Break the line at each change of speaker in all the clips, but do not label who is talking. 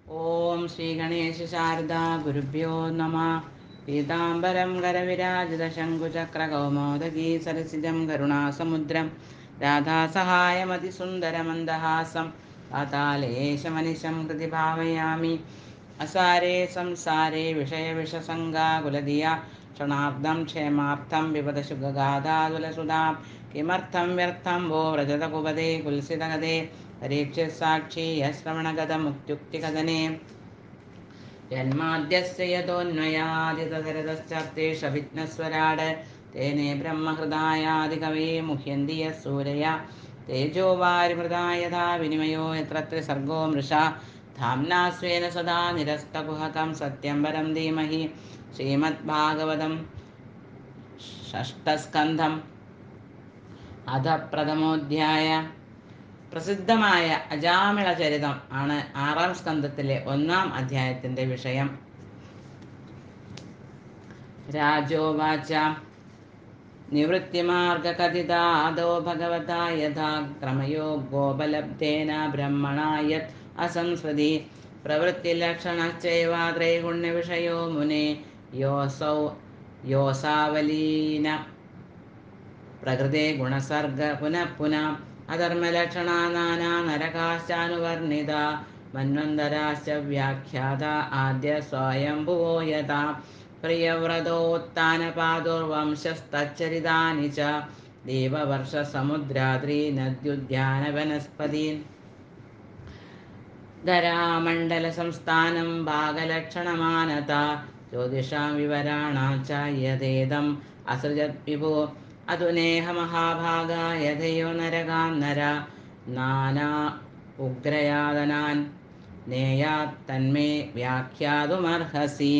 ഓം ശ്രീ ഗണേശ ശാരദാ ഗുരുഭ്യോ നമ പീതാംബരം കരവിരാജിത ശംഖുചക്ര കൗമോദഗീ സരസിജം കരുണാസമുദ്രം രാധാസഹായമതിസുന്ദരമന്ദഹാസം പാതാലേശമനിശം കൃതി ഭാവയാമി അസാരേ സംസാരേ വിഷയവിഷസംഗാകുലധിയ ക്ഷണാർത്ഥം ക്ഷേമാർത്ഥം വിപദശുഗാധാതുലസുതാം കിമർത്ഥം വ്യർത്ഥം വോ വ്രജതകുപദേ കുൽസിതഗതേ പരീക്ഷസാക്ഷി ശ്രവണഗതമുക്ത്യുക്തികഥനെ ജന്മാദ്യസ്യ യതോന്വയാദിതരതശ്ചർത്തേഷവിഘ്നസ്വരാട് തേനെ ബ്രഹ്മഹൃദായാദികവേ മുഹ്യന്തി യൂരയ തേജോ വാരിമൃതാ യഥാ വിനിമയോ യത്ര സർഗോ മൃഷ ധാംനാ സ്വേന സദാ നിരസ്തകുഹകം സത്യം പരം ധീമഹി ശ്രീമദ്ഭാഗവതം ഷഷ്ടസ്കന്ധം അധ പ്രഥമോധ്യായ പ്രസിദ്ധമായ അജാമിള ചരിതം ആണ് ആറാം സ്കന്ധത്തിലെ ഒന്നാം അധ്യായത്തിന്റെ വിഷയം രാജോവാച നിവൃത്തിമാർഗകഥിതാദോ ഭഗവതാ യഥാ ക്രമയോ ഗോപലബ്ധേന ബ്രഹ്മണായത് അസംസ്കൃതി പ്രവൃത്തിലക്ഷണശ്ചൈവ ത്രൈഗുണ്യവിഷയോ മുനെ യോസൗ യോസാവലീന പ്രകൃതേ ഗുണസർഗ പുനഃ പുനഃ അധർമ്മലക്ഷണാ നാനാ നരകാശ്ചാനുവർണിത മന്വന്തരാശ്ച വ്യാഖ്യാത ആദ്യ സ്വയംഭുവോ യഥാ പ്രിയവ്രതോത്ഥാനപാദുർവംശസ്തച്ചരിതാനി ച ദേവവർഷസമുദ്രാദ്രി നദ്യുദ്യാനവനസ്പതീൻ ധരാമണ്ഡലസംസ്ഥാനം ഭാഗലക്ഷണമാനത ജ്യോതിഷാം വിവരാണാം ച യഥേദം അസൃജത് വിഭോ അതുനേഹ മഹാഭാഗ യഥയോ നരകാൻ നര നാനാ ഉഗ്രയാതനാൻ നേയാ തന്മേ വ്യാഖ്യാതുമർഹസി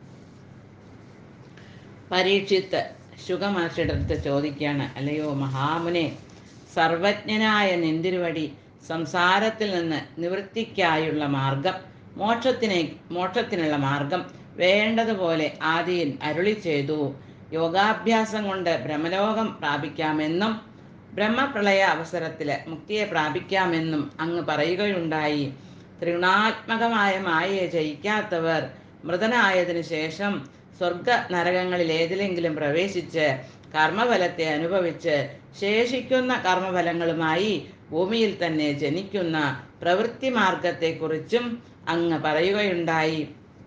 പരീക്ഷിത്ത് ശുഗമഹർഷിയുടെ ചോദിക്കുകയാണ് അല്ലയോ മഹാമുനെ സർവജ്ഞനായ നിന്തിരുവടി സംസാരത്തിൽ നിന്ന് നിവൃത്തിക്കായുള്ള മാർഗം മോക്ഷത്തിനെ മോക്ഷത്തിനുള്ള മാർഗം വേണ്ടതുപോലെ ആദിയിൽ അരുളി ചെയ്തു യോഗാഭ്യാസം കൊണ്ട് ബ്രഹ്മലോകം പ്രാപിക്കാമെന്നും ബ്രഹ്മപ്രളയ അവസരത്തിൽ മുക്തിയെ പ്രാപിക്കാമെന്നും അങ്ങ് പറയുകയുണ്ടായി ത്രിഗുണാത്മകമായ മായയെ ജയിക്കാത്തവർ മൃതനായതിനു ശേഷം സ്വർഗ നരകങ്ങളിൽ ഏതിലെങ്കിലും പ്രവേശിച്ച് കർമ്മഫലത്തെ അനുഭവിച്ച് ശേഷിക്കുന്ന കർമ്മഫലങ്ങളുമായി ഭൂമിയിൽ തന്നെ ജനിക്കുന്ന പ്രവൃത്തി മാർഗത്തെക്കുറിച്ചും അങ്ങ് പറയുകയുണ്ടായി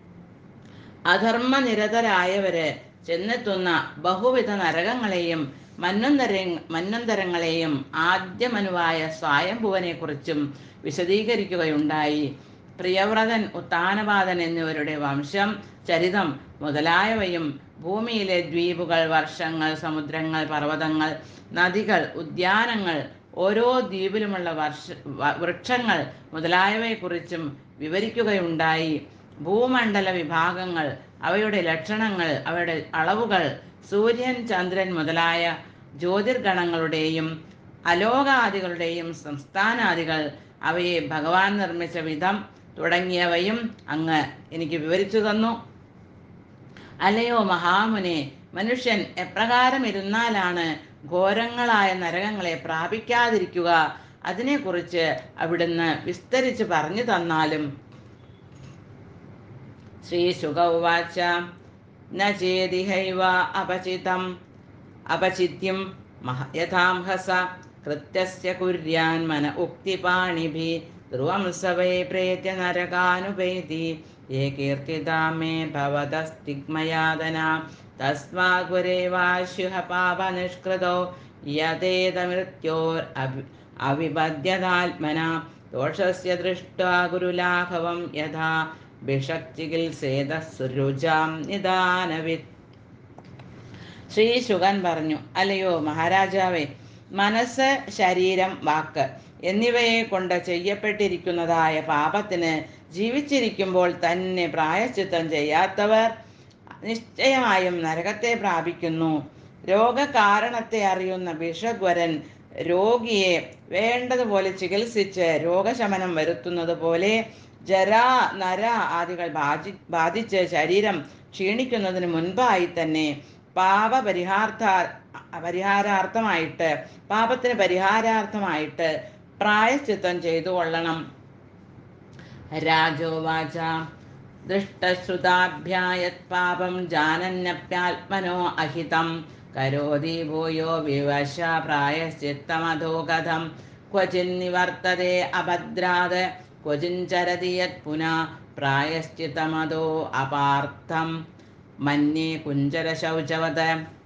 അധർമ്മനിരതരായവര് ചെന്നെത്തുന്ന ബഹുവിധ നരകങ്ങളെയും മന്നന്തര മന്നന്തരങ്ങളെയും ആദ്യമനുവായ സ്വയംഭുവനെ കുറിച്ചും വിശദീകരിക്കുകയുണ്ടായി പ്രിയവ്രതൻ ഉത്താനപാതൻ എന്നിവരുടെ വംശം ചരിതം മുതലായവയും ഭൂമിയിലെ ദ്വീപുകൾ വർഷങ്ങൾ സമുദ്രങ്ങൾ പർവ്വതങ്ങൾ നദികൾ ഉദ്യാനങ്ങൾ ഓരോ ദ്വീപിലുമുള്ള വർഷ വൃക്ഷങ്ങൾ മുതലായവയെക്കുറിച്ചും വിവരിക്കുകയുണ്ടായി ഭൂമണ്ഡല വിഭാഗങ്ങൾ അവയുടെ ലക്ഷണങ്ങൾ അവയുടെ അളവുകൾ സൂര്യൻ ചന്ദ്രൻ മുതലായ ജ്യോതിർഗണങ്ങളുടെയും അലോകാദികളുടെയും സംസ്ഥാനാദികൾ അവയെ ഭഗവാൻ നിർമ്മിച്ച വിധം തുടങ്ങിയവയും അങ്ങ് എനിക്ക് വിവരിച്ചു തന്നു അല്ലയോ മഹാമുനെ മനുഷ്യൻ എപ്രകാരം ഇരുന്നാലാണ് ഘോരങ്ങളായ നരകങ്ങളെ പ്രാപിക്കാതിരിക്കുക അതിനെക്കുറിച്ച് അവിടുന്ന് വിസ്തരിച്ച് പറഞ്ഞു തന്നാലും ശ്രീ ശുഗവാച ന ചേതിഹൈവ അപചിതം അപചിത്യം മഹ യഥാംഹസ കൃത്യസ്യ കുര്യാൻ മന ഉക്തിപാണിഭി ധ്രുവം സവൈ പ്രേത്യ നരകാനുപൈതി യേ കീർത്തിതാ മേ ഭവതസ്തിഗ്മയാതന തസ്മാത് ഗുരേവാശ്യുഹ പാപനിഷ്കൃതോ യതേതമൃത്യോർ അഭി അവിപദ്യതാത്മന ദോഷസ്യ ദൃഷ്ട്വാ ഗുരുലാഘവം യഥാ ഭിഷക്ചികിത്സേതസുരുജാം നിദാനവിത് ശ്രീ ശുഗൻ പറഞ്ഞു അല്ലയോ മഹാരാജാവേ മനസ്സ് ശരീരം വാക്ക് എന്നിവയെ കൊണ്ട് ചെയ്യപ്പെട്ടിരിക്കുന്നതായ പാപത്തിന് ജീവിച്ചിരിക്കുമ്പോൾ തന്നെ പ്രായശ്ചിത്തം ചെയ്യാത്തവർ നിശ്ചയമായും നരകത്തെ പ്രാപിക്കുന്നു രോഗകാരണത്തെ അറിയുന്ന ഭിഷഗ്വരൻ രോഗിയെ വേണ്ടതുപോലെ ചികിത്സിച്ച് രോഗശമനം വരുത്തുന്നത് പോലെ ജരാ നര ആദികൾ ബാധി ബാധിച്ച് ശരീരം ക്ഷീണിക്കുന്നതിന് മുൻപായി തന്നെ പാപ പരിഹാർത്ഥ പരിഹാരാർത്ഥമായിട്ട് പാപത്തിന് പരിഹാരാർത്ഥമായിട്ട് പ്രായശ്ചിത്തം ചെയ്തു കൊള്ളണം രാജോവാച ദൃഷ്ടശ്രുതാഭ്യായത്പാപം ജാനന്യപ്യാത്മനോ അഹിതം കരോതി ഭൂയോ വിവശ പ്രായശ്ചിത്തമധോ കഥം ക്വചിന്നിവർത്തതേ അഭദ്രാത് ക്വചിഞ്ചരതി യത് പുനഃ പ്രായശ്ചിത്തമതോ അപാർത്ഥം മന്യേ കുഞ്ചരശൗചവത്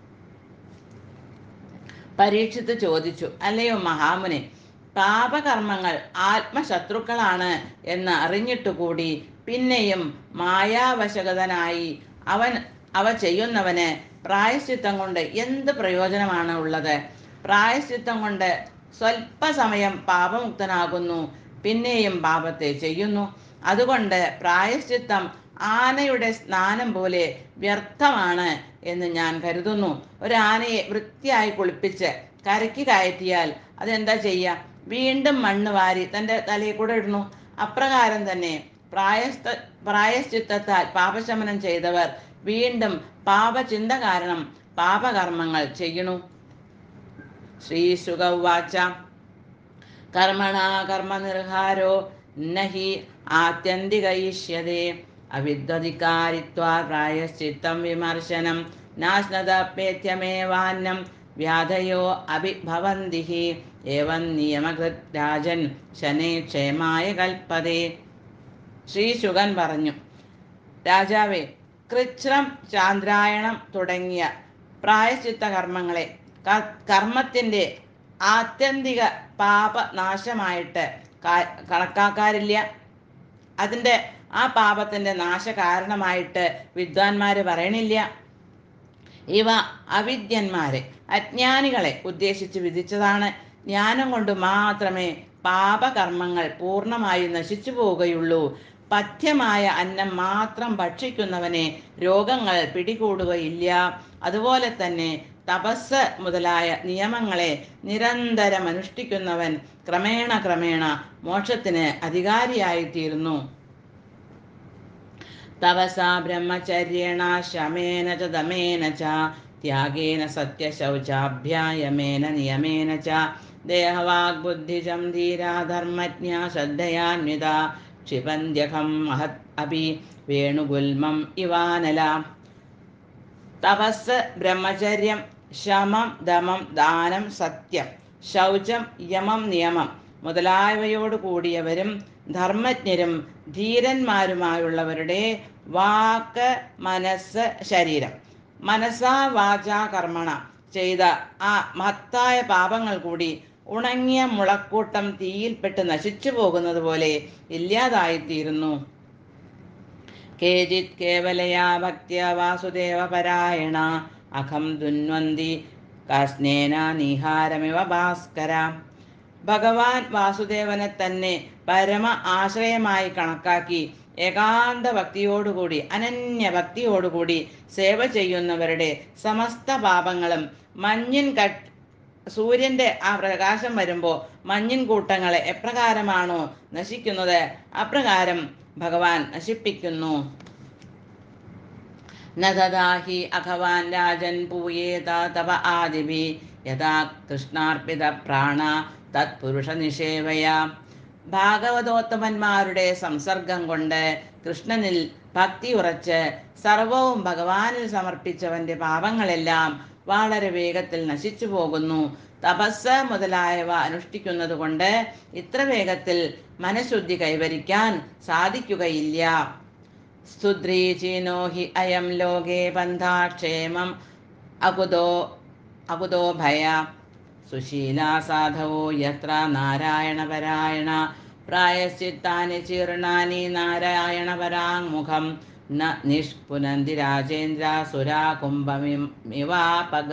പരീക്ഷിത്ത് ചോദിച്ചു അല്ലയോ മഹാമുനെ പാപകർമ്മങ്ങൾ ആത്മശത്രുക്കളാണ് എന്ന് അറിഞ്ഞിട്ടുകൂടി പിന്നെയും മായാവശകതനായി അവൻ അവ ചെയ്യുന്നവന് പ്രായശ്ചിത്തം കൊണ്ട് എന്ത് പ്രയോജനമാണ് ഉള്ളത് പ്രായശ്ചിത്തം കൊണ്ട് സ്വല്പസമയം പാപമുക്തനാകുന്നു പിന്നെയും പാപത്തെ ചെയ്യുന്നു അതുകൊണ്ട് പ്രായശ്ചിത്തം ആനയുടെ സ്നാനം പോലെ വ്യർത്ഥമാണ് എന്ന് ഞാൻ കരുതുന്നു ഒരു ആനയെ വൃത്തിയായി കുളിപ്പിച്ച് കരയ്ക്ക് കയറ്റിയാൽ അതെന്താ ചെയ്യുക വീണ്ടും മണ്ണ് വാരി തൻ്റെ തലയിൽ കൂടെ ഇടുന്നു അപ്രകാരം തന്നെ പ്രായശ്ച പ്രായശ്ചിത്തത്താൽ പാപശമനം ചെയ്തവർ വീണ്ടും പാപചിന്ത കാരണം പാപകർമ്മങ്ങൾ ചെയ്യണു ശ്രീശുഗവാച കർമ്മണ കർമ്മനിർഹാരോ നഹി ആത്യന്തികയിഷ്യതേ അവിദ്വധികാരിത്വാ പ്രായശ്ചിത്തം വിമർശനം നാശ്നതപ്യേത്യമേവാന്നം വ്യാധയോ അഭിഭവന്തി ഹി ഏവം നിയമകൃത് രാജൻ ശനേ ക്ഷേമായ കൽപ്പതേ ശ്രീശുഗൻ പറഞ്ഞു രാജാവേ കൃച്ഛ്രം ചാന്ദ്രായണം തുടങ്ങിയ പ്രായശ്ചിത്ത കർമ്മങ്ങളെ ക- കർമ്മത്തിൻ്റെ ആത്യന്തിക പാപനാശമായിട്ട് കാ- കണക്കാക്കാറില്ല അതിൻ്റെ ആ പാപത്തിൻ്റെ നാശ കാരണമായിട്ട് വിദ്വാൻമാർ പറയണില്ല ഇവ അവിദ്യന്മാരെ അജ്ഞാനികളെ ഉദ്ദേശിച്ച് വിധിച്ചതാണ് ജ്ഞാനം കൊണ്ട് മാത്രമേ പാപകർമ്മങ്ങൾ പൂർണ്ണമായി നശിച്ചു പോവുകയുള്ളൂ പഥ്യമായ അന്നം മാത്രം ഭക്ഷിക്കുന്നവനെ രോഗങ്ങൾ പിടികൂടുകയില്ല അതുപോലെ തന്നെ തപസ് മുതലായ നിയമങ്ങളെ നിരന്തരം അനുഷ്ഠിക്കുന്നവൻ ക്രമേണ ക്രമേണ മോക്ഷത്തിന് അധികാരിയായിത്തീരുന്നു തപസാ ബ്രഹ്മചര്യേണ ശമേന ച ദമേന ച ത്യാഗേന സത്യശൗചാഭ്യായമേന നിയമേന ച ദേഹവാഗ്ബുദ്ധിജം ധീരാ ധർമ്മജ്ഞ ശ്രദ്ധയാന്വിത ക്ഷിപന്ത്യഖം മഹത് അപി വേണുഗുൽമം ഇവാനല തപസ് ബ്രഹ്മചര്യം ശമം ദമം ദാനം സത്യം ശൗചം യമം നിയമം മുതലായവയോട് കൂടിയവരും ധർമ്മജ്ഞരും ധീരന്മാരുമായുള്ളവരുടെ വാക്ക് മനസ്സ് ശരീരം മനസ്സാ വാച കർമ്മണ ചെയ്ത ആ മഹത്തായ പാപങ്ങൾ കൂടി ഉണങ്ങിയ മുളക്കൂട്ടം തീയിൽപ്പെട്ട് നശിച്ചു പോകുന്നത് പോലെ ഇല്ലാതായിത്തീരുന്നു കേചിത് കേവലയാ ഭക്തിയ വാസുദേവ പരായണ അഖം ദുന്വന്തി കസ്നേന നിഹാരമിവ ഭാസ്കര ഭഗവാൻ വാസുദേവനെ തന്നെ പരമ ആശ്രയമായി കണക്കാക്കി ഏകാന്ത ഭക്തിയോടുകൂടി അനന്യ ഭക്തിയോടുകൂടി സേവ ചെയ്യുന്നവരുടെ സമസ്ത പാപങ്ങളും മഞ്ഞിൻ കട്ട് സൂര്യന്റെ ആ പ്രകാശം വരുമ്പോൾ മഞ്ഞിൻ കൂട്ടങ്ങളെ എപ്രകാരമാണോ നശിക്കുന്നത് അപ്രകാരം ഭഗവാൻ നശിപ്പിക്കുന്നു നദാഹി അഖവാൻ രാജൻ പൂയേത തവ ആദിഭി യഥാ കൃഷ്ണാർപ്പിത പ്രാണ തത്പുരുഷ നിഷേവയ ഭാഗവതോത്തമന്മാരുടെ സംസർഗം കൊണ്ട് കൃഷ്ണനിൽ ഭക്തി ഉറച്ച് സർവവും ഭഗവാനിൽ സമർപ്പിച്ചവന്റെ പാപങ്ങളെല്ലാം വളരെ വേഗത്തിൽ നശിച്ചു പോകുന്നു തപസ് മുതലായവ അനുഷ്ഠിക്കുന്നത് കൊണ്ട് ഇത്ര വേഗത്തിൽ മനഃശുദ്ധി കൈവരിക്കാൻ സാധിക്കുകയില്ല സ്തുദ്രീചീനോ ഹി അയം ലോകേ ബന്ധാക്ഷേമം അകുതോ അകുതോ ഭയ സുശീല സാധവോ യത്ര നാരായണപരായണ പ്രായശ്ചിത്താനി ചീർണാനി നാരായണപരാങ്മുഖം ന നിഷ്പുനന്തി രാജേന്ദ്ര സുരാ കുംഭമിവാപക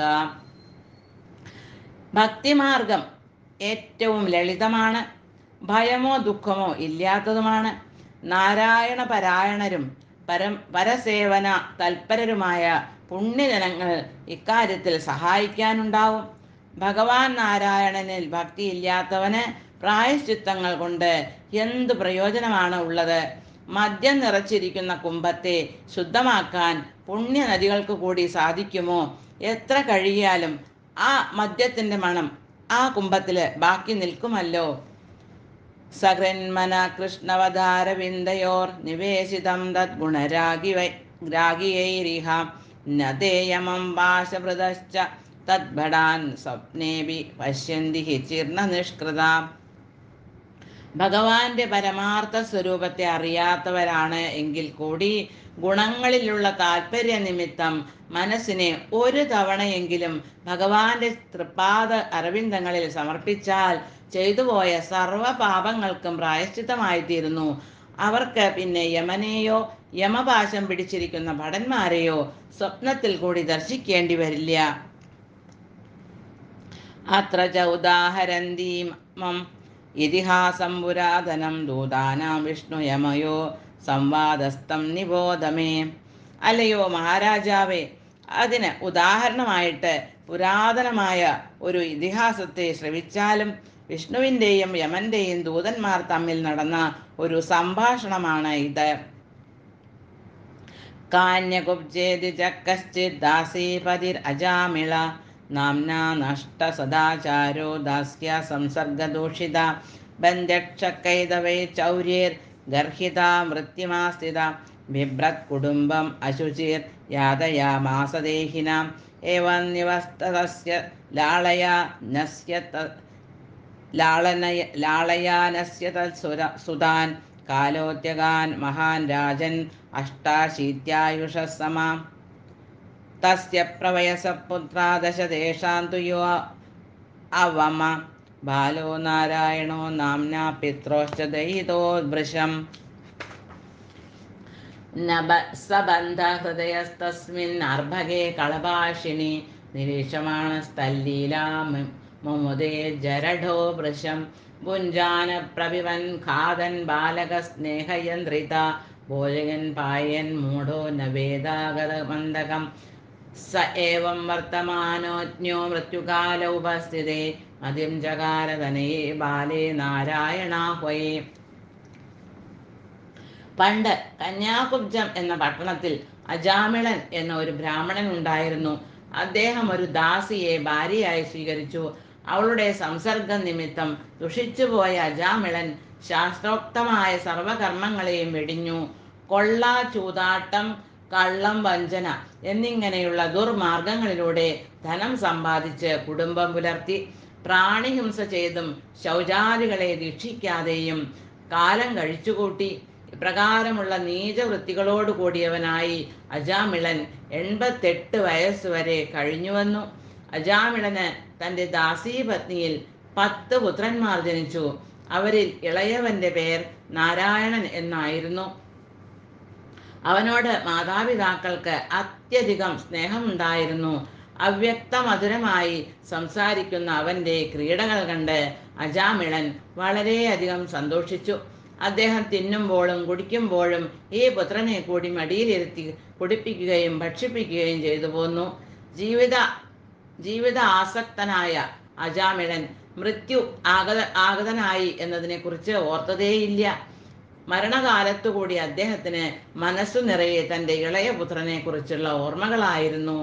ഭക്തിമാർഗം ഏറ്റവും ലളിതമാണ് ഭയമോ ദുഃഖമോ ഇല്ലാത്തതുമാണ് നാരായണ പരായണരും പരം പരസേവന തൽപരരുമായ പുണ്യജനങ്ങൾ ഇക്കാര്യത്തിൽ സഹായിക്കാനുണ്ടാവും ഭഗവാൻ നാരായണനിൽ ഭക്തിയില്ലാത്തവന് പ്രായശ്ചിത്തങ്ങൾ കൊണ്ട് എന്ത് പ്രയോജനമാണ് ഉള്ളത് മദ്യം നിറച്ചിരിക്കുന്ന കുംഭത്തെ ശുദ്ധമാക്കാൻ പുണ്യനദികൾക്ക് കൂടി സാധിക്കുമോ എത്ര കഴിയാലും ആ മദ്യത്തിൻ്റെ മണം ആ കുംഭത്തിൽ ബാക്കി നിൽക്കുമല്ലോ സകൃന്മന കൃഷ്ണവതാരവിന്ദയോർ നിവേശിതം തദ്ഗുണരാഗി വൈ രാഗിയൈരിഹ നദേയമം പാശഭൃതശ്ച തദ്ഭടാൻ സ്വപ്നേപി പശ്യന്തി ഹി ചീർണനിഷ്കൃത ഭഗവാന്റെ പരമാർത്ഥ സ്വരൂപത്തെ അറിയാത്തവരാണ് എങ്കിൽ കൂടി ഗുണങ്ങളിലുള്ള താല്പര്യ നിമിത്തം മനസ്സിനെ ഒരു തവണയെങ്കിലും ഭഗവാന്റെ തൃപ്പാദ അരവിന്ദങ്ങളിൽ സമർപ്പിച്ചാൽ ചെയ്തുപോയ സർവ പാപങ്ങൾക്കും പ്രായശ്ചിത്തമായിത്തീരുന്നു അവർക്ക് പിന്നെ യമനെയോ യമപാശം പിടിച്ചിരിക്കുന്ന ഭടന്മാരെയോ സ്വപ്നത്തിൽ കൂടി ദർശിക്കേണ്ടി വരില്ല അത്ര ച ഉദാഹരന്തീമം ഇതിഹാസം പുരാതനം ദൂതാനാം വിഷ്ണുയമയോ സംവാദസ്ഥം നിബോധമേ അല്ലയോ മഹാരാജാവേ അതിന് ഉദാഹരണമായിട്ട് പുരാതനമായ ഒരു ഇതിഹാസത്തെ ശ്രവിച്ചാലും വിഷ്ണുവിൻ്റെയും യമന്റെയും ദൂതന്മാർ തമ്മിൽ നടന്ന ഒരു സംഭാഷണമാണ് ഇത് കാന്യകുബ്ജേതി ച കശ്ചിത് ദാസീപതിർ അജാമിള നാംന നഷ്ട സദാചാരോ ദാസ്യ സംസർഗദൂഷിത ബന്ധ്യക്ഷക്കൈതവൈ ചൗര്യർ ഗർഹിത മൃത്യുമാസ്ഥിത ബിഭ്രത് കുടുംബം അശുചിർ യാതയാമാസദേഹിനാം ഏവം നിവസ്തതസ്യ ലാളയാ നസ്യ ത- ലാളനയ ലാളയാനസ്യ തത്സുര സുതാൻ കാലോത്യകാൻ മഹാൻ രാജൻ അഷ്ടാശീത്യായുഷ സമാം തസ്യ പ്രവയസ പുത്രാ ദശദേശാൻ തു യോ അവമ ബാലോ നാരായണോ നാംന പിത്രോശ്ച ദയിതോ വൃഷം സബന്ധ ഹൃദയസ്തസ്മിൻ അർഭകേ കളഭാഷിണി നിരീക്ഷമാണസ്തല്ലീലാ മുമുദേ ജരഠോ വൃഷം ഭുഞ്ചാന പ്രഭിവൻ ഖാദൻ ബാലക സ്നേഹയന്ത്രിത ഭോജകൻ പായൻ മൂഢോ നവേദാഗതമന്തകം സ ഏവം വർത്തമാനോജ്ഞോ മൃത്യുകാല ഉപസ്ഥിതേ മതിം ജകാരതനയേ ബാലേ നാരായണാഹ്വയേ പണ്ട് കന്യാകുബ്ജം എന്ന പട്ടണത്തിൽ അജാമിളൻ എന്ന ഒരു ബ്രാഹ്മണൻ ഉണ്ടായിരുന്നു അദ്ദേഹം ഒരു ദാസിയെ ഭാര്യയായി സ്വീകരിച്ചു അവളുടെ സംസർഗ നിമിത്തം ദുഷിച്ചുപോയ അജാമിളൻ ശാസ്ത്രോക്തമായ സർവകർമ്മങ്ങളെയും വെടിഞ്ഞു കൊള്ള ചൂതാട്ടം കള്ളം വഞ്ചന എന്നിങ്ങനെയുള്ള ദുർമാർഗങ്ങളിലൂടെ ധനം സമ്പാദിച്ച് കുടുംബം പുലർത്തി പ്രാണിഹിംസ ചെയ്തും ശൗചാദികളെ ദീക്ഷിക്കാതെയും കാലം കഴിച്ചുകൂട്ടി ഇപ്രകാരമുള്ള നീചവൃത്തികളോട് കൂടിയവനായി അജാമിളൻ എൺപത്തെട്ട് വയസ്സുവരെ കഴിഞ്ഞുവന്നു അജാമിളന് തൻ്റെ ദാസീപത്നിയിൽ പത്ത് പുത്രന്മാർ ജനിച്ചു അവരിൽ ഇളയവന്റെ പേർ നാരായണൻ എന്നായിരുന്നു അവനോട് മാതാപിതാക്കൾക്ക് അത്യധികം സ്നേഹമുണ്ടായിരുന്നു അവ്യക്ത മധുരമായി സംസാരിക്കുന്ന അവന്റെ ക്രീഡകൾ കണ്ട് അജാമിളൻ വളരെയധികം സന്തോഷിച്ചു അദ്ദേഹം തിന്നുമ്പോഴും കുടിക്കുമ്പോഴും ഈ പുത്രനെ കൂടി മടിയിലിരുത്തി കുടിപ്പിക്കുകയും ഭക്ഷിപ്പിക്കുകയും ചെയ്തു പോന്നു ജീവിത ജീവിത ആസക്തനായ അജാമിളൻ മൃത്യു ആഗത ആഗതനായി എന്നതിനെക്കുറിച്ച് ഓർത്തതേയില്ല മരണകാലത്തുകൂടി അദ്ദേഹത്തിന് മനസ്സു നിറയെ തൻ്റെ ഇളയ പുത്രനെ കുറിച്ചുള്ള ഓർമ്മകളായിരുന്നു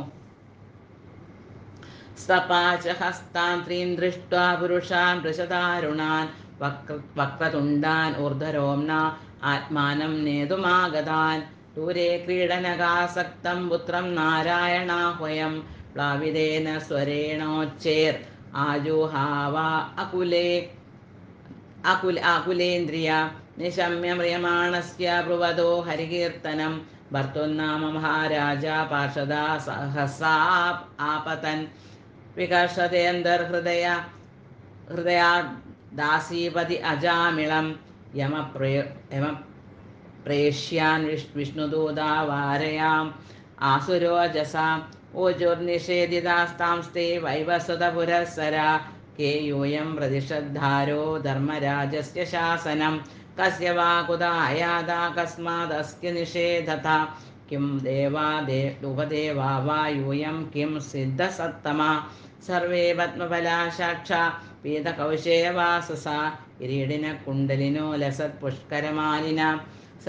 സപാച ഹസ്താന്ത്രീം ദൃഷ്ട്വാ പുരുഷാൻ വൃഷദാരുണാൻ വക്ര വക്രതുണ്ടാൻ ഊർധരോംന ആത്മാനം നേതുമാഗതാൻ ദൂരെ ക്രീഡനകാസക്തം പുത്രം നാരായണാഹ്വയം പ്ലാവിതേന സ്വരേണോച്ചേർ ആജുഹാവ അകുലേ അകുല അകുലേന്ദ്രിയ നിശമ്യ മ്രിയമാണസ്യ ബ്രുവതോ ഹരികീർത്തനം ഭർത്തുന്നാമ മഹാരാജ പാർഷദാ സഹസാ ആപതൻ വികർഷതേന്തർഹൃദയ ഹൃദയാ ദാസീപതി അജാമിളം യമപ്രേ യമ പ്രേഷ്യാൻ വിഷ് വിഷ്ണുദൂതാ വാരയാം ആസുരോജസാം ഓജോർനിഷേധിതാസ്താംസ്തേ വൈവസുതപുരസ്സര കേയൂയം പ്രതിഷദ്ധാരോ ധർമ്മരാജസ്യ ശാസനം കസ്യ വാ കുതായാതാ കസ്മാദസ്യ നിഷേധത കിം ദേവാ ദേ ഉപദേവാ വാ യൂയം കിം സിദ്ധസത്തമ സർവേ പത്മഫലാ സാക്ഷാ പീതകൗശേയവാസസ കിരീടിന കുണ്ടലിനോ ലസത് പുഷ്കരമാലിന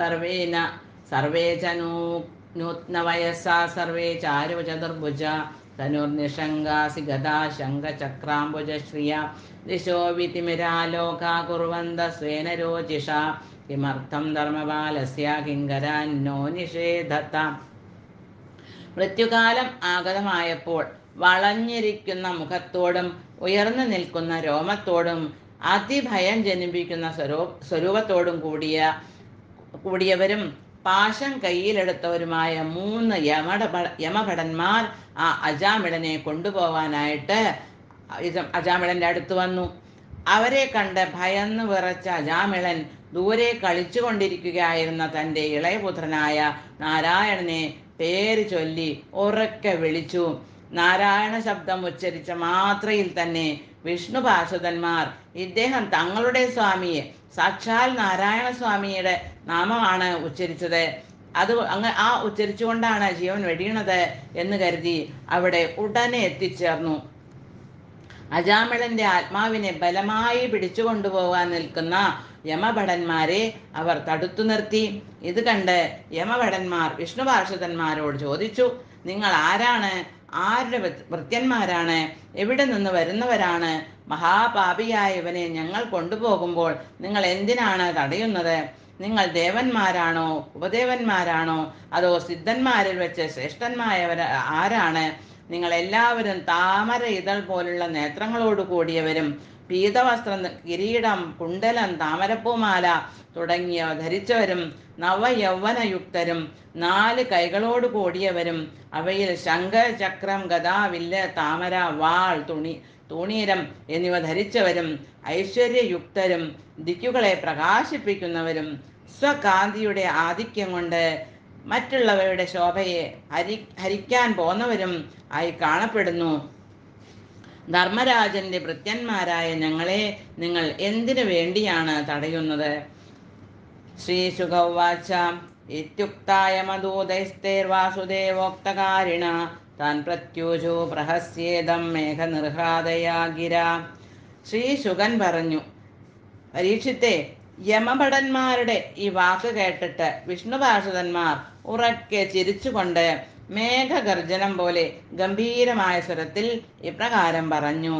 സർവേന സർവേ ച നൂ നൂത്നവയസ്സാ സർവേ ചാരു ചതുർഭുജ തനുർനിഷങ്കാസി ഗതാ ശംഖചക്രാംബുജശ്രിയ ദിശോ വിതിമിരാലോക കുർവന്ത സ്വേന രോചിഷ കിമർത്ഥം ധർമ്മപാലസ്യ കിങ്കരാന്നോ നിഷേധത്ത മൃത്യുകാലം ആഗതമായപ്പോൾ വളഞ്ഞിരിക്കുന്ന മുഖത്തോടും ഉയർന്നു നിൽക്കുന്ന രോമത്തോടും അതിഭയം ജനിപ്പിക്കുന്ന സ്വരൂ സ്വരൂപത്തോടും കൂടിയ കൂടിയവരും പാശം കയ്യിലെടുത്തവരുമായ മൂന്ന് യമട യമഭടന്മാർ ആ അജാമിളനെ കൊണ്ടുപോവാനായിട്ട് ഇത് അജാമിളന്റെ അടുത്ത് വന്നു അവരെ കണ്ട് ഭയന്ന് വിറച്ച അജാമിളൻ ദൂരെ കളിച്ചുകൊണ്ടിരിക്കുകയായിരുന്ന തൻ്റെ ഇളയപുത്രനായ നാരായണനെ പേര് ചൊല്ലി ഉറക്കെ വിളിച്ചു നാരായണ ശബ്ദം ഉച്ചരിച്ച മാത്രയിൽ തന്നെ വിഷ്ണു പാർഷദന്മാർ ഇദ്ദേഹം തങ്ങളുടെ സ്വാമിയെ സാക്ഷാൽ നാരായണ സ്വാമിയുടെ നാമമാണ് ഉച്ചരിച്ചത് അത് അങ്ങ് ആ ഉച്ചരിച്ചുകൊണ്ടാണ് ജീവൻ വെടിയണത് എന്ന് കരുതി അവിടെ ഉടനെ എത്തിച്ചേർന്നു അജാമിളന്റെ ആത്മാവിനെ ബലമായി പിടിച്ചുകൊണ്ടുപോകാൻ നിൽക്കുന്ന യമഭടന്മാരെ അവർ തടുത്തു നിർത്തി ഇത് കണ്ട് യമഭടന്മാർ വിഷ്ണു പാർഷദന്മാരോട് ചോദിച്ചു നിങ്ങൾ ആരാണ് ആരുടെ വൃ- ഭൃത്യന്മാരാണ് എവിടെ നിന്ന് വരുന്നവരാണ് മഹാപാപിയായ ഇവനെ ഞങ്ങൾ കൊണ്ടുപോകുമ്പോൾ നിങ്ങൾ എന്തിനാണ് തടയുന്നത് നിങ്ങൾ ദേവന്മാരാണോ ഉപദേവന്മാരാണോ അതോ സിദ്ധന്മാരിൽ വെച്ച് ശ്രേഷ്ഠന്മായവർ ആരാണ് നിങ്ങൾ എല്ലാവരും താമര ഇതൾ പോലുള്ള നേത്രങ്ങളോട് കൂടിയവരും പീതവസ്ത്രം കിരീടം കുണ്ടലം താമരപ്പൂമാല തുടങ്ങിയവ ധരിച്ചവരും നവയൗവനയുക്തരും നാല് കൈകളോട് കൂടിയവരും അവയിൽ ശംഖ ചക്രം ഗദാ വില്ല് താമര വാൾ തുണി തൂണീരം എന്നിവ ധരിച്ചവരും ഐശ്വര്യയുക്തരും ദിക്കുകളെ പ്രകാശിപ്പിക്കുന്നവരും സ്വകാന്തിയുടെ ആധിക്യം കൊണ്ട് മറ്റുള്ളവരുടെ ശോഭയെ ഹരി ഹരിക്കാൻ പോന്നവരും ആയി കാണപ്പെടുന്നു ധർമ്മരാജന്റെ ഭൃത്യന്മാരായ ഞങ്ങളെ നിങ്ങൾ എന്തിനു വേണ്ടിയാണ് തടയുന്നത് ശ്രീശുഗൗവാച ഇത്യുക്തായ മധൂതൈസ്തേർവാസുദേവോക്തകാരിണ താൻ പ്രത്യൂജു പ്രഹസ്യേദം മേഘനിർഹാദയാ ഗിര ശ്രീശുഗൻ പറഞ്ഞു പരീക്ഷിത്തെ യമഭടന്മാരുടെ ഈ വാക്ക് കേട്ടിട്ട് വിഷ്ണുപാർഷദന്മാർ ഉറക്കെ ചിരിച്ചുകൊണ്ട് മേഘഗർജനം പോലെ ഗംഭീരമായ സ്വരത്തിൽ ഇപ്രകാരം പറഞ്ഞു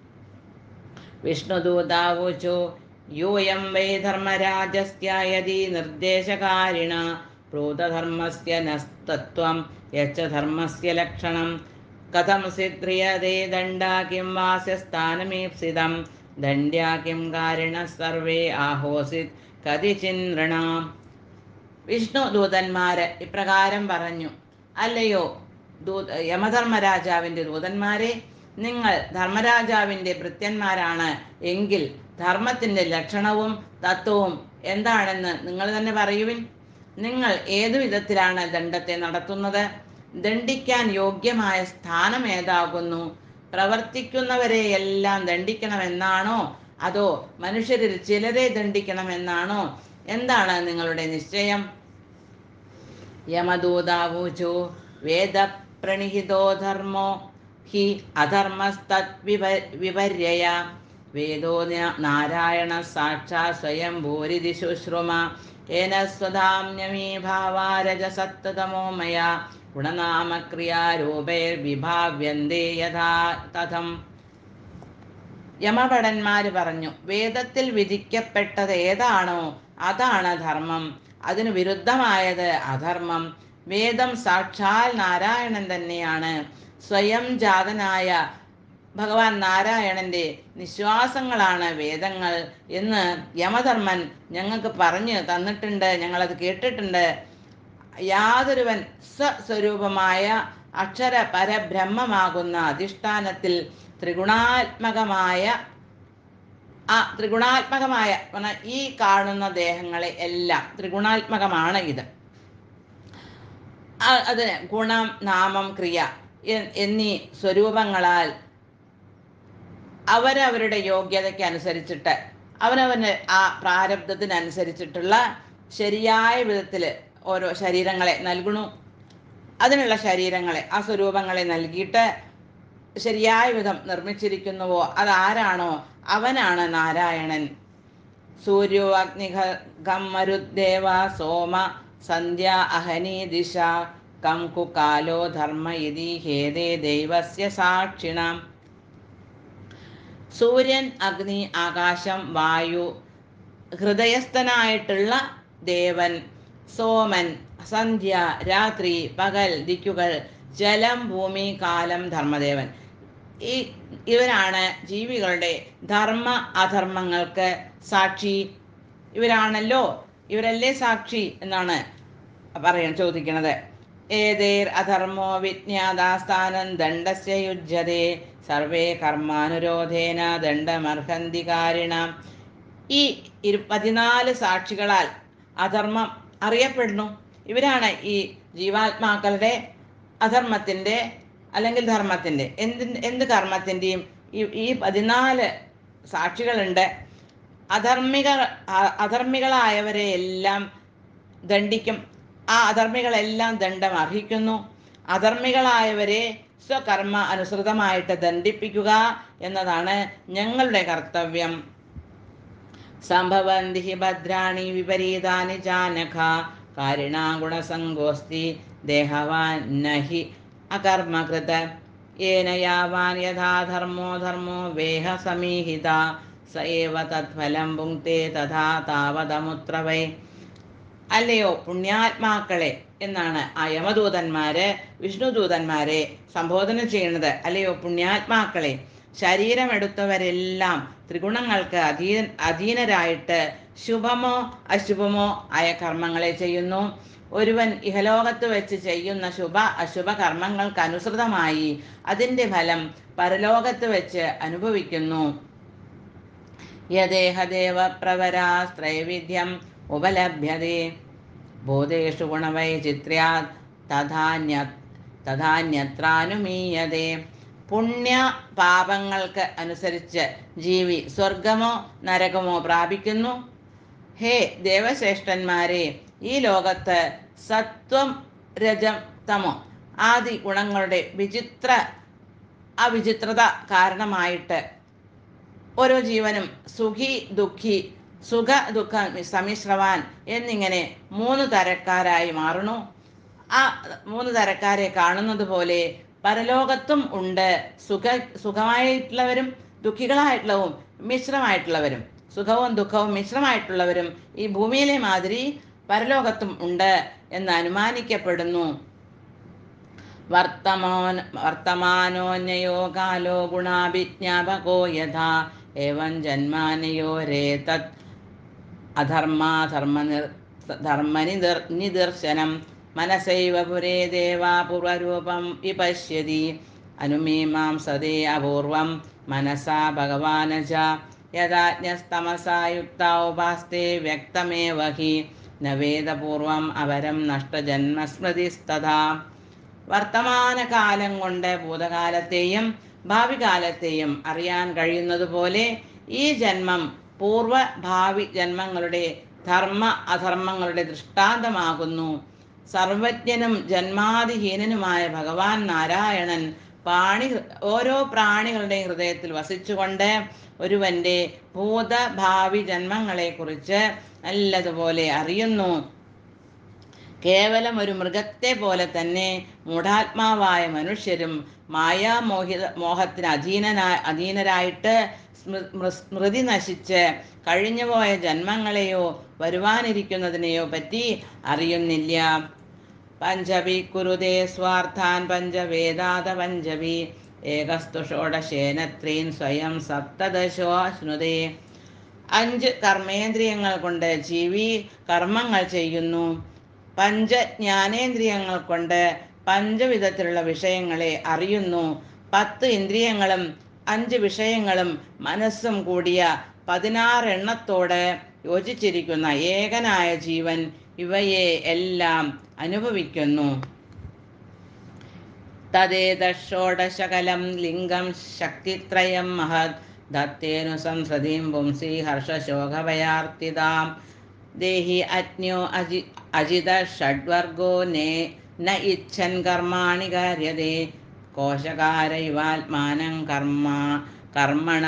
വിഷ്ണുദൂതാവൂചു യൂയം വൈ ധർമ്മരാജസ്യയതി നിർദ്ദേശകാരിണ പ്രോതധർമ്മസ്യ നസ്തത്വം യച്ച ധർമ്മസ്യ ലക്ഷണം കഥം സിദ്ധ്രിയതേ ദണ്ഡ കിം വാസ്യ സ്ഥാനമീപ്സിതം ദണ്ഡ്യാ കിം കാരിണ സർവേ ആഹോസിത് കതിചിന്ദ്രണാം വിഷ്ണു ദൂതന്മാര് ഇപ്രകാരം പറഞ്ഞു അല്ലയോ ദൂ യമധർമ്മരാജാവിൻ്റെ ദൂതന്മാരെ നിങ്ങൾ ധർമ്മരാജാവിൻ്റെ ഭൃത്യന്മാരാണ് എങ്കിൽ ധർമ്മത്തിൻ്റെ ലക്ഷണവും തത്വവും എന്താണെന്ന് നിങ്ങൾ തന്നെ പറയുവിൻ നിങ്ങൾ ഏതു വിധത്തിലാണ് ദണ്ഡത്തെ നടത്തുന്നത് ദണ്ഡിക്കാൻ യോഗ്യമായ സ്ഥാനം ഏതാകുന്നു പ്രവർത്തിക്കുന്നവരെ എല്ലാം ദണ്ഡിക്കണമെന്നാണോ അതോ മനുഷ്യരിൽ ചിലരെ ദണ്ഡിക്കണമെന്നാണോ എന്താണ് നിങ്ങളുടെ നിശ്ചയം യമദൂതാവൂചു വേദപ്രണിഹിതോ ധർമ്മോ ഹി അധർമ്മസ്തത് വിപ വിപര്യയ വേദോ ന- നാരായണ സാക്ഷാ സ്വയം ഭൂരിതി ശുശ്രുമ ഏന സ്വധാമ്യമീ ഭാവാരജസത്തമോ മയാ ഗുണനാമക്രിയാരൂപൈർവിഭാവ്യന്തേ യഥാ തഥം യമഭടന്മാര് പറഞ്ഞു വേദത്തിൽ വിധിക്കപ്പെട്ടത് ഏതാണോ അതാണ് ധർമ്മം അതിനു വിരുദ്ധമായത് അധർമ്മം വേദം സാക്ഷാൽ നാരായണൻ തന്നെയാണ് സ്വയം ജാതനായ ഭഗവാൻ നാരായണന്റെ നിശ്വാസങ്ങളാണ് വേദങ്ങൾ എന്ന് യമധർമ്മൻ ഞങ്ങൾക്ക് പറഞ്ഞു തന്നിട്ടുണ്ട് ഞങ്ങളത് കേട്ടിട്ടുണ്ട് യാതൊരുവൻ സ്വസ്വരൂപമായ അക്ഷര പരബ്രഹ്മമാകുന്ന അധിഷ്ഠാനത്തിൽ ത്രിഗുണാത്മകമായ ആ ത്രിഗുണാത്മകമായ പറഞ്ഞാ ഈ കാണുന്ന ദേഹങ്ങളെ എല്ലാം ത്രിഗുണാത്മകമാണ് ഇത് ആ- അതിന് ഗുണം നാമം ക്രിയ എ- എന്നീ സ്വരൂപങ്ങളാൽ അവരവരുടെ യോഗ്യതയ്ക്ക് അനുസരിച്ചിട്ട് അവനവന് ആ പ്രാരബ്ധത്തിനനുസരിച്ചിട്ടുള്ള ശരിയായ വിധത്തിൽ ഓരോ ശരീരങ്ങളെ നൽകണു അതിനുള്ള ശരീരങ്ങളെ ആ സ്വരൂപങ്ങളെ നൽകിയിട്ട് ശരിയായ വിധം നിർമ്മിച്ചിരിക്കുന്നുവോ അതാരാണോ അവനാണ് നാരായണൻ സൂര്യോ അഗ്നിഘം മരുദ്ദേവ സോമ സന്ധ്യ അഹനി ദിശ കം കുകാലോ ധർമ്മ ഇതി ഹേതേ ദൈവസ്യ സാക്ഷിണാം സൂര്യൻ അഗ്നി ആകാശം വായു ഹൃദയസ്ഥനായിട്ടുള്ള ദേവൻ സോമൻ സന്ധ്യ രാത്രി പകൽ ദിക്കുകൾ ജലം ഭൂമി കാലം ധർമ്മദേവൻ ഈ ഇവരാണ് ജീവികളുടെ ധർമ്മ അധർമ്മങ്ങൾക്ക് സാക്ഷി ഇവരാണല്ലോ ഇവരല്ലേ സാക്ഷി എന്നാണ് പറയാൻ ചോദിക്കുന്നത് ഏതേർ അധർമ്മോ വിജ്ഞാതാസ്ഥാനം ദണ്ഡസ്യ യുജ്യതേ സർവേ കർമാനുരോധേന ദണ്ഡമർഹന്തി കാരിണാം ഈ ഇരു പതിനാല് സാക്ഷികളാൽ അധർമ്മം അറിയപ്പെടുന്നു ഇവരാണ് ഈ ജീവാത്മാക്കളുടെ അധർമ്മത്തിൻ്റെ അല്ലെങ്കിൽ ധർമ്മത്തിൻ്റെ എന്ത് എന്ത് കർമ്മത്തിൻ്റെയും ഈ ഈ പതിനാല് സാക്ഷികളുണ്ട് അധർമ്മിക അ- അധർമ്മികളായവരെ എല്ലാം ദണ്ഡിക്കും ആ അധർമ്മികളെല്ലാം ദണ്ഡം അർഹിക്കുന്നു അധർമ്മികളായവരെ സ്വകർമ്മ അനുസൃതമായിട്ട് ദണ്ഡിപ്പിക്കുക എന്നതാണ് ഞങ്ങളുടെ കർത്തവ്യം സംഭവന്തി ഹി ഭദ്രാണി വിപരീതാനി ജാനഘ കാരിണാ ഗുണസംഗോസ്തി ദേഹവാൻ നഹി അകർമ്മകൃത യേന യാവാൻ യഥാ ധർമ്മോ ധർമ്മോ വേഹ സമീഹിത സ ഏവ തത്ഫലം പുങ്ക്തേ തഥാ താവതമുത്ര വൈ അല്ലയോ പുണ്യാത്മാക്കളെ എന്നാണ് ആ യമദൂതന്മാര് വിഷ്ണുദൂതന്മാരെ സംബോധന ചെയ്യുന്നത് അല്ലയോ പുണ്യാത്മാക്കളെ ശരീരമെടുത്തവരെല്ലാം ത്രിഗുണങ്ങൾക്ക് അധീന അധീനരായിട്ട് ശുഭമോ അശുഭമോ ആയ കർമ്മങ്ങളെ ചെയ്യുന്നു ഒരുവൻ ഇഹലോകത്ത് വെച്ച് ചെയ്യുന്ന ശുഭ അശുഭ കർമ്മങ്ങൾക്ക് അനുസൃതമായി അതിൻ്റെ ഫലം പരലോകത്ത് വെച്ച് അനുഭവിക്കുന്നു യദേഹദേവ പ്രവരാസ്ത്രൈവിധ്യം ഉപലഭ്യതേ ബോധേഷു ഗുണവൈചിത്ര്യാ തഥാന്യ തഥാന്യത്രാനുമീയതേ പുണ്യ പാപങ്ങൾക്ക് അനുസരിച്ച് ജീവി സ്വർഗമോ നരകമോ പ്രാപിക്കുന്നു ഹേ ദേവശ്രേഷ്ഠന്മാരെ ഈ ലോകത്ത് സത്വം രജം തമോ ആദി ഗുണങ്ങളുടെ വിചിത്ര അവിചിത്രത കാരണമായിട്ട് ഓരോ ജീവനും സുഖി ദുഃഖി സുഖ ദുഃഖ സമ്മിശ്രവാൻ എന്നിങ്ങനെ മൂന്ന് തരക്കാരായി മാറുന്നു ആ മൂന്ന് തരക്കാരെ കാണുന്നത് പോലെ പരലോകത്തും ഉണ്ട് സുഖ സുഖമായിട്ടുള്ളവരും ദുഃഖികളായിട്ടുള്ളവും മിശ്രമായിട്ടുള്ളവരും സുഖവും ദുഃഖവും മിശ്രമായിട്ടുള്ളവരും ഈ ഭൂമിയിലെ മാതിരി പരലോകത്തും ഉണ്ട് എന്ന് അനുമാനിക്കപ്പെടുന്നു വർത്തമാന വർത്തമാനോന്യോ കാലോ ഗുണാഭിജ്ഞാപകോ യഥാ ഏവം ജന്മാനയോരേ തത് അധർമാധർമ്മ നിർ ധർമ്മനിദർ നിദർശനം മനസൈവ പുരേ ദേവാ പൂർവരൂപം വിപശ്യതി അനുമീമാം സദേ അപൂർവം മനസാ ഭഗവാനജ യഥാജ്ഞസ്തമസാ യുക്ത ഉപാസ്തേ വ്യക്തമേവ ഹി ന വേദപൂർവം അപരം നഷ്ടജന്മസ്മൃതിസ്തഥാ വർത്തമാനകാലം കൊണ്ട് ഭൂതകാലത്തെയും ഭാവി കാലത്തെയും അറിയാൻ കഴിയുന്നതുപോലെ ഈ ജന്മം പൂർവ ഭാവി ജന്മങ്ങളുടെ ധർമ്മ അധർമ്മങ്ങളുടെ ദൃഷ്ടാന്തമാകുന്നു സർവജ്ഞനും ജന്മാതിഹീനനുമായ ഭഗവാൻ നാരായണൻ പ്രാണി ഓരോ പ്രാണികളുടെ ഹൃദയത്തിൽ വസിച്ചുകൊണ്ട് ഒരുവന്റെ ഭൂതഭാവി ജന്മങ്ങളെക്കുറിച്ച് നല്ലതുപോലെ അറിയുന്നു കേവലം ഒരു മൃഗത്തെ പോലെ തന്നെ മൂഢാത്മാവായ മനുഷ്യരും മായാമോഹിത മോഹത്തിന് അധീനനാ അധീനരായിട്ട് സ്മൃ- മൃ- സ്മൃതി നശിച്ച് കഴിഞ്ഞുപോയ ജന്മങ്ങളെയോ വരുവാനിരിക്കുന്നതിനെയോ പറ്റി അറിയുന്നില്ല പഞ്ചവി കുരുതേ സ്വാർത്ഥാൻ പഞ്ചവേദാത പഞ്ചവി ഏകസ്തു ഷോഡശേനത്രീൻ സ്വയം സപ്തദശോ അശ്നുതേ അഞ്ച് കർമ്മേന്ദ്രിയങ്ങൾ കൊണ്ട് ജീവി കർമ്മങ്ങൾ ചെയ്യുന്നു പഞ്ചജ്ഞാനേന്ദ്രിയങ്ങൾ കൊണ്ട് പഞ്ചവിധത്തിലുള്ള വിഷയങ്ങളെ അറിയുന്നു പത്ത് ഇന്ദ്രിയങ്ങളും അഞ്ച് വിഷയങ്ങളും മനസ്സും കൂടിയ പതിനാറ് എണ്ണത്തോട് യോജിച്ചിരിക്കുന്ന ഏകനായ ജീവൻ ഇവയെ എല്ലാം അനുഭവിക്കുന്നു തദേതഷോഡശകലം ലിംഗം ശക്തിത്രയം മഹത് ദത്തേനു സംസൃതിം പുംസി ഹർഷശോകഭയാർത്തിതാം ദേഹി അജ്ഞോ അജി അജിത ഷഡ്വർഗോ നേ ന ഇച്ഛൻ കർമാണി കാര്യതേ കോശകാരയുവാത്മാനം കർമ്മ കർമ്മണ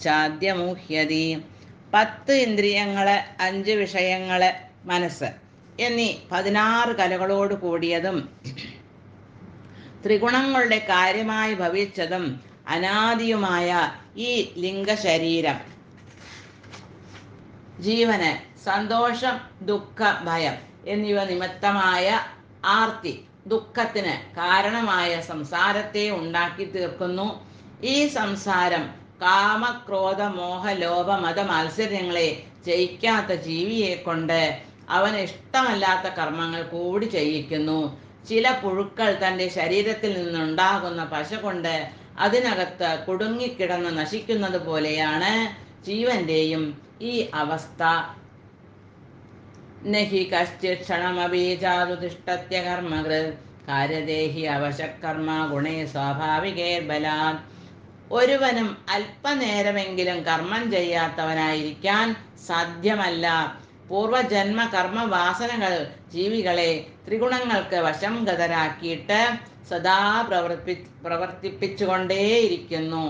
ആച്ഛാദ്യമുഹ്യതി പത്ത് ഇന്ദ്രിയങ്ങള് അഞ്ച് വിഷയങ്ങള് മനസ്സ് എന്നീ പതിനാറ് കലകളോട് കൂടിയതും ത്രിഗുണങ്ങളുടെ കാര്യമായി ഭവിച്ചതും അനാദിയുമായ ഈ ലിംഗശരീരം ജീവന് സന്തോഷം ദുഃഖ ഭയം എന്നിവ നിമിത്തമായ ആർത്തി ദുഃഖത്തിന് കാരണമായ സംസാരത്തെ ഉണ്ടാക്കി തീർക്കുന്നു ഈ സംസാരം കാമക്രോധ മോഹ ലോഭ മത മത്സരങ്ങളെ ജയിക്കാത്ത ജീവിയെ കൊണ്ട് അവന് ഇഷ്ടമല്ലാത്ത കർമ്മങ്ങൾ കൂടി ചെയ്യിക്കുന്നു ചില പുഴുക്കൾ തൻ്റെ ശരീരത്തിൽ നിന്നുണ്ടാകുന്ന പശ കൊണ്ട് അതിനകത്ത് കുടുങ്ങിക്കിടന്ന് നശിക്കുന്നത് പോലെയാണ് ജീവന്റെയും ഈ അവസ്ഥ നഹി കശ്ചിത് ക്ഷണമബീജാതുതിഷ്ടത്യ കർമ്മകൃത് കാര്യദേഹി അവശക്കർമ്മ ഗുണേ സ്വാഭാവികേർബലാൻ ഒരുവനും അല്പനേരമെങ്കിലും കർമ്മം ചെയ്യാത്തവനായിരിക്കാൻ സാധ്യമല്ല പൂർവജന്മ കർമ്മവാസനകൾ ജീവികളെ ത്രിഗുണങ്ങൾക്ക് വശംഗതരാക്കിയിട്ട് സദാ പ്രവർത്തി പ്രവർത്തിപ്പിച്ചുകൊണ്ടേയിരിക്കുന്നു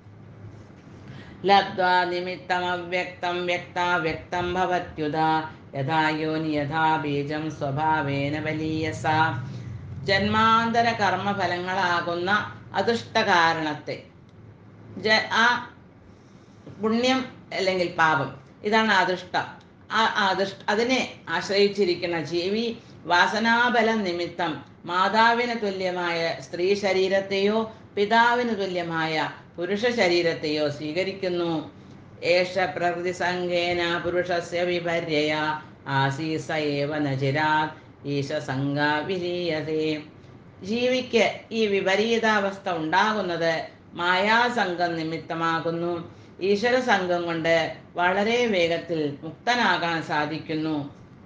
ലബ്ധ്വാ നിമിത്തമവ്യക്തം വ്യക്താവ്യക്തം ഭവത്യുത യഥാ യോനി യഥാ ബീജം സ്വഭാവേന ബലീയസ ജന്മാന്തര കർമ്മഫലങ്ങളാകുന്ന അദൃഷ്ടകാരണത്തെ ജ ആ പുണ്യം അല്ലെങ്കിൽ പാപം ഇതാണ് അദൃഷ്ടം ആ അദൃഷ്ട അതിനെ ആശ്രയിച്ചിരിക്കുന്ന ജീവി വാസനാബല നിമിത്തം മാതാവിന് തുല്യമായ സ്ത്രീ ശരീരത്തെയോ പിതാവിന് തുല്യമായ പുരുഷ ശരീരത്തെയോ സ്വീകരിക്കുന്നു ഏഷ പ്രകൃതി സംഘേന പുരുഷസ്യ വിപര്യയ ആസീസ ഏവ നചിരാത് ഈശ സംഘ വിലീയതേ ജീവിക്ക് ഈ വിപരീതാവസ്ഥ ഉണ്ടാകുന്നത് മായാസംഘം നിമിത്തമാകുന്നു ഈശ്വര സംഘം കൊണ്ട് വളരെ വേഗത്തിൽ മുക്തനാകാൻ സാധിക്കുന്നു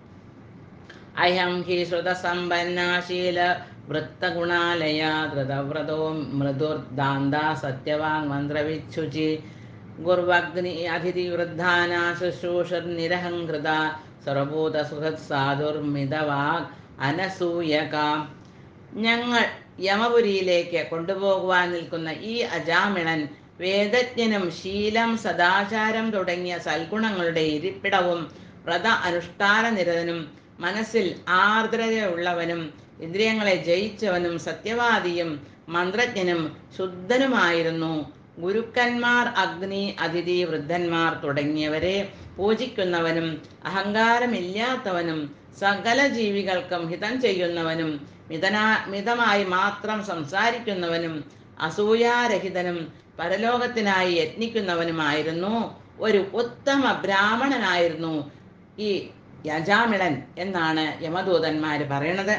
അയം ഹി ശ്രുതസമ്പന്നാശീല വൃത്തഗുണാലയ ധൃതവ്രതോ മൃദുർദാന്ത സത്യവാങ് മന്ത്രവിച്ഛുചി ഗുർവഗ്നി അതിഥി വൃദ്ധാന ശുശ്രൂഷർനിരഹങ്കൃത സർവഭൂത സുഹൃത് സാധുർമിതവാഗ് അനസൂയക ഞങ്ങൾ യമപുരിയിലേക്ക് കൊണ്ടുപോകുവാൻ നിൽക്കുന്ന ഈ അജാമിളൻ വേദജ്ഞനും ശീലം സദാചാരം തുടങ്ങിയ സൽഗുണങ്ങളുടെ ഇരിപ്പിടവും വ്രത അനുഷ്ഠാന നിരതനും മനസ്സിൽ ആർദ്രതയുള്ളവനും ഇന്ദ്രിയങ്ങളെ ജയിച്ചവനും സത്യവാദിയും മന്ത്രജ്ഞനും ശുദ്ധനുമായിരുന്നു ഗുരുക്കന്മാർ അഗ്നി അതിഥി വൃദ്ധന്മാർ തുടങ്ങിയവരെ പൂജിക്കുന്നവനും അഹങ്കാരമില്ലാത്തവനും സകല ജീവികൾക്കും ഹിതം ചെയ്യുന്നവനും മിതനാ മിതമായി മാത്രം സംസാരിക്കുന്നവനും അസൂയാരഹിതനും പരലോകത്തിനായി യത്നിക്കുന്നവനുമായിരുന്നു ഒരു ഉത്തമ ബ്രാഹ്മണനായിരുന്നു ഈ യജാമിളൻ എന്നാണ് യമദൂതന്മാര് പറയണത്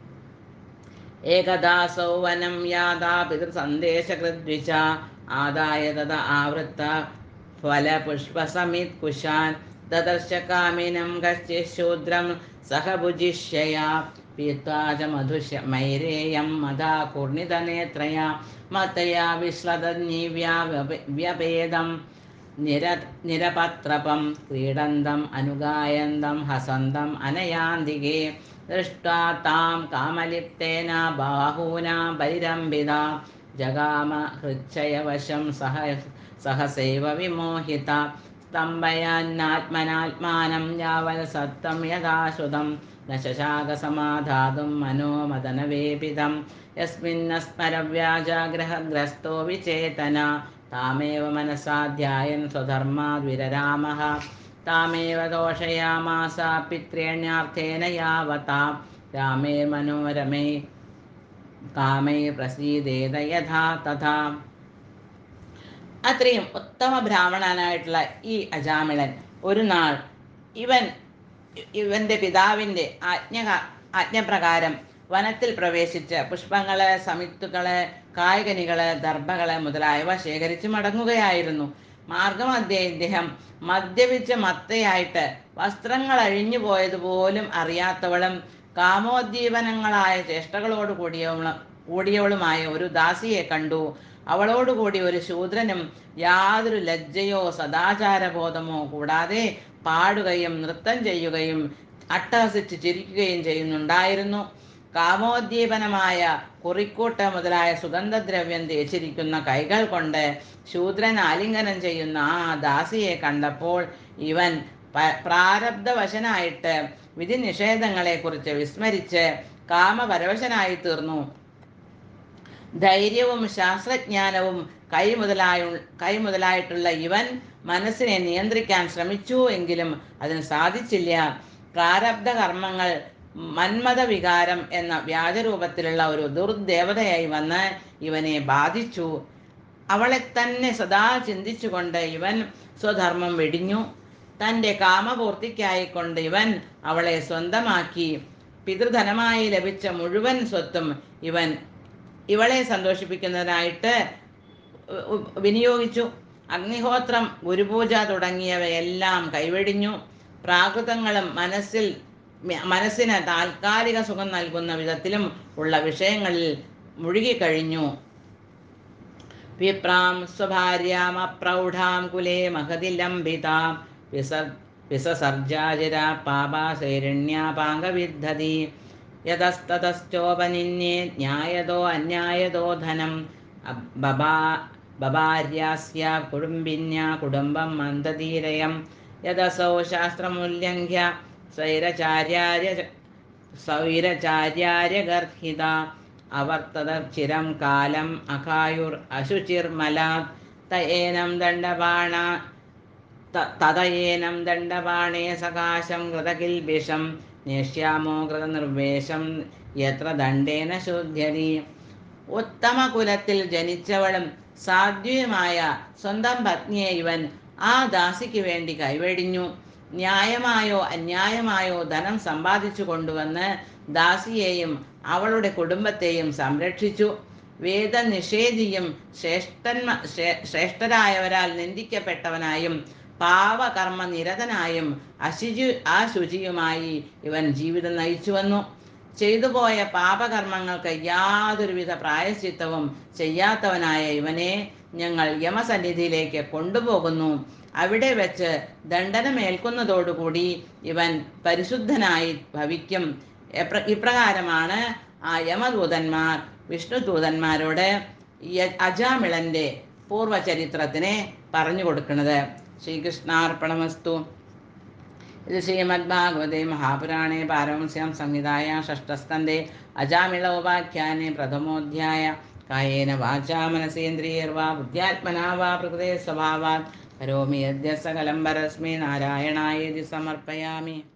ഏകദാസൗ വനം യാതാ പിതൃസന്ദേശകൃദ്വിച ആദായ തത ആവൃത്ത ഫലപുഷ്പസമിത് കുശാൻ ദദർശ കാമിനം കശ്ചിത് ശൂദ്രം സഹ ഭുജിഷ്യയാ പീത്വാ ച മധുശ മൈരേയം മദാ കൂർണിതനേത്രയാ മതയാ വിശ്ലതന്യീവ്യാ വ്യപേദം നിര നിരപത്രപം ക്രീഡന്തം അനുഗായന്തം ഹസന്തം അനയാന്തികേ ദൃഷ്ട്വാ താം കാമലിപ്തേന ബാഹൂനാ പരിരംഭിത ജഗാമ ഹൃച്ഛയവശം സഹ സഹസൈവ വിമോഹിത സ്തംഭയാന്നാത്മനാത്മാനം യാവൽ സത്തം യഥാശ്രുതം ന ശശാക സമാധാതും മനോമദനവേപിതം യസ്മിന്നസ്മരവ്യാജാഗ്രഹഗ്രസ്തോ വിചേതന താമേവ മനസാധ്യായൻ സ്വധർമാദ്വിരരാമः താമേവ ദോഷയാമാസ പിത്രേണ്യാർത്ഥേന യാവതാ രാമേ മനോരമേ കാമേ പ്രസീദേത യഥാ തഥാ അത്രയും ഉത്തമ ബ്രാഹ്മണനായിട്ടുള്ള ഈ അജാമിളൻ ഒരു നാൾ ഇവൻ ഇവന്റെ പിതാവിന്റെ ആജ്ഞ ആജ്ഞപ്രകാരം വനത്തിൽ പ്രവേശിച്ച് പുഷ്പങ്ങള് സമിത്തുകള് കായ്കനികള് ദർഭകള് മുതലായവ ശേഖരിച്ച് മടങ്ങുകയായിരുന്നു മാർഗമധ്യേ ഇദ്ദേഹം മദ്യപിച്ച മത്തയായിട്ട് വസ്ത്രങ്ങൾ അഴിഞ്ഞു പോയതുപോലും അറിയാത്തവളും കാമോദ്ദീപനങ്ങളായ ചേഷ്ടകളോട് കൂടിയവളും കൂടിയവളുമായ ഒരു ദാസിയെ കണ്ടു അവളോടുകൂടി ഒരു ശൂദ്രനും യാതൊരു ലജ്ജയോ സദാചാരബോധമോ കൂടാതെ പാടുകയും നൃത്തം ചെയ്യുകയും അട്ടഹസിച്ച് ചിരിക്കുകയും ചെയ്യുന്നുണ്ടായിരുന്നു കാമോദ്ദീപനമായ കുറിക്കൂട്ട് മുതലായ സുഗന്ധദ്രവ്യം തേച്ചിരിക്കുന്ന കൈകൾ കൊണ്ട് ശൂദ്രൻ ആലിംഗനം ചെയ്യുന്ന ആ ദാസിയെ കണ്ടപ്പോൾ ഇവൻ പ- പ്രാരബ്ധവശനായിട്ട് വിധി നിഷേധങ്ങളെക്കുറിച്ച് വിസ്മരിച്ച് കാമപരവശനായി തീർന്നു ധൈര്യവും ശാസ്ത്രജ്ഞാനവും കൈമുതലായ കൈമുതലായിട്ടുള്ള ഇവൻ മനസ്സിനെ നിയന്ത്രിക്കാൻ ശ്രമിച്ചു എങ്കിലും അതിന് സാധിച്ചില്ല പ്രാരബ്ധ കർമ്മങ്ങൾ മന്മത വികാരം എന്ന വ്യാജരൂപത്തിലുള്ള ഒരു ദുർദേവതയായി വന്ന് ഇവനെ ബാധിച്ചു അവളെ തന്നെ സദാ ചിന്തിച്ചുകൊണ്ട് ഇവൻ സ്വധർമ്മം വെടിഞ്ഞു തൻ്റെ കാമപൂർത്തിക്കായിക്കൊണ്ട് ഇവൻ അവളെ സ്വന്തമാക്കി പിതൃധനമായി ലഭിച്ച മുഴുവൻ സ്വത്തും ഇവൻ ഇവളെ സന്തോഷിപ്പിക്കുന്നതിനായിട്ട് ഉ- ഉ- വിനിയോഗിച്ചു അഗ്നിഹോത്രം ഗുരുപൂജ തുടങ്ങിയവയെല്ലാം കൈവെടിഞ്ഞു പ്രാകൃതങ്ങളും മനസ്സിൽ മ- മനസ്സിന് താൽക്കാലിക സുഖം നൽകുന്ന വിധത്തിലും ഉള്ള വിഷയങ്ങളിൽ മുഴുകിക്കഴിഞ്ഞു വിപ്രാം സ്വഭാര്യാമപ്രൗഢാം കുലേ മഹതി ലംബിതാം വിസർ വിസസർജാചിര പാപാശൈരണ്യാപാംഗവിദ്ധതി യതസ്തതശ്ചോപനിന്യേ ന്യായതോ അന്യായതോ ധനം അബ് ബബാ ബഭാര്യാസ്യ കുടുംബിന്യ കുടുംബം മന്ദധീരയം യദസൗ ശാസ്ത്രമുല്യംഘ്യ സ്വൈരചാര്യാര്യ സ്വൈരചാര്യാര്യഗർഹിത അവർത്തത ചിരം കാലം അകായുർ അശുചിർമലാത് തയേനം ദണ്ഡപാണ ത- തതയേനം ദണ്ഡപാണേ സകാശം കൃതകിൽബിഷം നേഷ്യാമോ കൃതനിർവേശം യത്ര ദണ്ഡേന ശുദ്ധ്യതി ഉത്തമ കുലത്തിൽ ജനിച്ചവളും സാധ്വിയുമായ സ്വന്തം പത്നിയെ ഇവൻ ആ ദാസിക്ക് വേണ്ടി കൈവെടിഞ്ഞു ന്യായമായോ അന്യായമായോ ധനം സമ്പാദിച്ചു കൊണ്ടുവന്ന് ദാസിയെയും അവളുടെ കുടുംബത്തെയും സംരക്ഷിച്ചു വേദനിഷേധിയും ശ്രേഷ്ഠന്മ ശ്രേ- ശ്രേഷ്ഠരായവരാൽ നിന്ദിക്കപ്പെട്ടവനായും പാവകർമ്മ നിരതനായും അശുചി അശുചിയുമായി ഇവൻ ജീവിതം നയിച്ചു വന്നു ചെയ്തുപോയ പാപകർമ്മങ്ങൾക്ക് യാതൊരുവിധ പ്രായശ്ചിത്തവും ചെയ്യാത്തവനായ ഇവനെ ഞങ്ങൾ യമസന്നിധിയിലേക്ക് കൊണ്ടുപോകുന്നു അവിടെ വെച്ച് ദണ്ഡനമേൽക്കുന്നതോടുകൂടി ഇവൻ പരിശുദ്ധനായി ഭവിക്കും എപ്ര- ഇപ്രകാരമാണ് ആ യമദൂതന്മാർ വിഷ്ണുദൂതന്മാരോട് യ- അജാമിളന്റെ പൂർവചരിത്രത്തിനെ പറഞ്ഞു കൊടുക്കുന്നത് ശ്രീകൃഷ്ണാർപ്പണമസ്തു ഇത് ശ്രീമദ്ഭാഗവതേ മഹാപുരാണേ പാരമസ്യാം സംഹിതായ ഷഷ്ടസ്കന്ധേ അജാമിളോപാഖ്യാനെ പ്രഥമോധ്യായ കായേന വാചാ മനസേന്ദ്രിയർവാ ബുദ്ധ്യാത്മനാ വാ പ്രകൃതേ സ്വഭാവാത് കരോമി യദ്യ സകലം പരസ്മേ നാരായണായേതി സമർപ്പയാമി